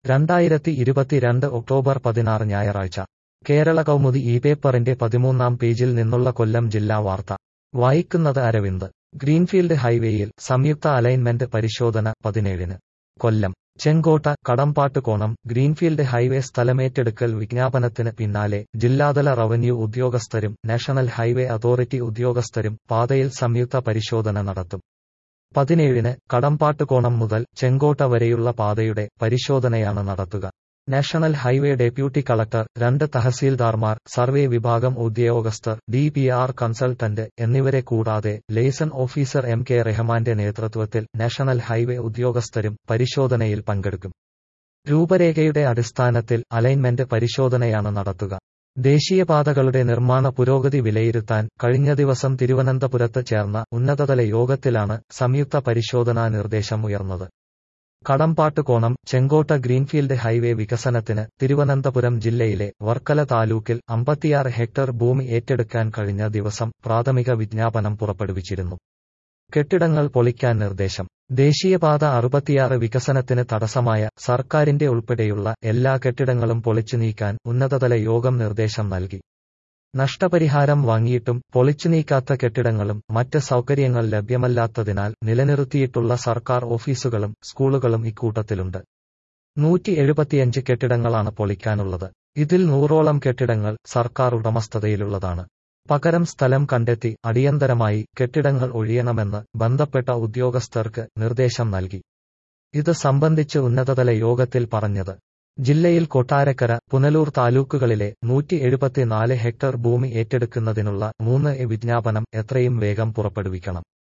രണ്ടായിരത്തി ഇരുപത്തിരണ്ട് ഒക്ടോബർ പതിനാറ് ഞായറാഴ്ച കേരള കൗമുദി ഈ പേപ്പറിന്റെ പതിമൂന്നാം പേജിൽ നിന്നുള്ള കൊല്ലം ജില്ലാ വാർത്ത വായിക്കുന്നത് അരവിന്ദ് ഗ്രീൻഫീൽഡ് ഹൈവേയിൽ സംയുക്ത അലൈൻമെന്റ് പരിശോധന പതിനേഴിന് കൊല്ലം ചെങ്കോട്ട കടമ്പാട്ടുകോണം ഗ്രീൻഫീൽഡ് ഹൈവേ സ്ഥലമേറ്റെടുക്കൽ വിജ്ഞാപനത്തിന് പിന്നാലെ ജില്ലാതല റവന്യൂ ഉദ്യോഗസ്ഥരും നാഷണൽ ഹൈവേ അതോറിറ്റി ഉദ്യോഗസ്ഥരും പാതയിൽ സംയുക്ത പരിശോധന നടത്തും പതിനേഴിന് കടമ്പാട്ടുകോണം മുതൽ ചെങ്കോട്ട വരെയുള്ള പാതയുടെ പരിശോധനയാണ് നടത്തുക നാഷണൽ ഹൈവേ ഡെപ്യൂട്ടി കളക്ടർ രണ്ട് തഹസീൽദാർമാർ സർവേ വിഭാഗം ഉദ്യോഗസ്ഥർ ഡി പി ആർ കൺസൾട്ടന്റ് എന്നിവരെ കൂടാതെ ലേസൺ ഓഫീസർ എം കെ റഹ്മാന്റെ നേതൃത്വത്തിൽ നാഷണൽ ഹൈവേ ഉദ്യോഗസ്ഥരും പരിശോധനയിൽ പങ്കെടുക്കും രൂപരേഖയുടെ അടിസ്ഥാനത്തിൽ അലൈൻമെന്റ് പരിശോധനയാണ് നടത്തുക ദേശീയപാതകളുടെ നിർമ്മാണ പുരോഗതി വിലയിരുത്താൻ കഴിഞ്ഞ ദിവസം തിരുവനന്തപുരത്ത് ചേർന്ന ഉന്നതതല യോഗത്തിലാണ് സംയുക്ത പരിശോധനാ നിർദ്ദേശം ഉയർന്നത് കടമ്പാട്ടുകോണം ചെങ്കോട്ട ഗ്രീൻഫീൽഡ് ഹൈവേ വികസനത്തിന് തിരുവനന്തപുരം ജില്ലയിലെ വർക്കല താലൂക്കിൽ അമ്പത്തിയാറ് ഹെക്ടർ ഭൂമി ഏറ്റെടുക്കാൻ കഴിഞ്ഞ ദിവസം പ്രാഥമിക വിജ്ഞാപനം പുറപ്പെടുവിച്ചിരുന്നു കെട്ടിടങ്ങൾ പൊളിക്കാൻ നിർദ്ദേശം ദേശീയപാത അറുപത്തിയാറ് വികസനത്തിന് തടസ്സമായ സർക്കാരിന്റെ ഉൾപ്പെടെയുള്ള എല്ലാ കെട്ടിടങ്ങളും പൊളിച്ചു നീക്കാൻ ഉന്നതതല യോഗം നിർദ്ദേശം നൽകി നഷ്ടപരിഹാരം വാങ്ങിയിട്ടും പൊളിച്ചു നീക്കാത്ത കെട്ടിടങ്ങളും മറ്റ് സൗകര്യങ്ങൾ ലഭ്യമല്ലാത്തതിനാൽ നിലനിർത്തിയിട്ടുള്ള സർക്കാർ ഓഫീസുകളും സ്കൂളുകളും ഇക്കൂട്ടത്തിലുണ്ട് നൂറ്റി എഴുപത്തിയഞ്ച് കെട്ടിടങ്ങളാണ് പൊളിക്കാനുള്ളത് ഇതിൽ നൂറോളം കെട്ടിടങ്ങൾ സർക്കാർ ഉടമസ്ഥതയിലുള്ളതാണ് പകരം സ്ഥലം കണ്ടെത്തി അടിയന്തരമായി കെട്ടിടങ്ങൾ ഒഴിയണമെന്ന് ബന്ധപ്പെട്ട ഉദ്യോഗസ്ഥർക്ക് നിർദ്ദേശം നൽകി ഇത് സംബന്ധിച്ച് ഉന്നതതല യോഗത്തിൽ പറഞ്ഞത് ജില്ലയിൽ കൊട്ടാരക്കര പുനലൂർ താലൂക്കുകളിലെ നൂറ്റി എഴുപത്തിനാല് ഹെക്ടർ ഭൂമി ഏറ്റെടുക്കുന്നതിനുള്ള മൂന്ന് എ വിജ്ഞാപനം എത്രയും വേഗം പുറപ്പെടുവിക്കണം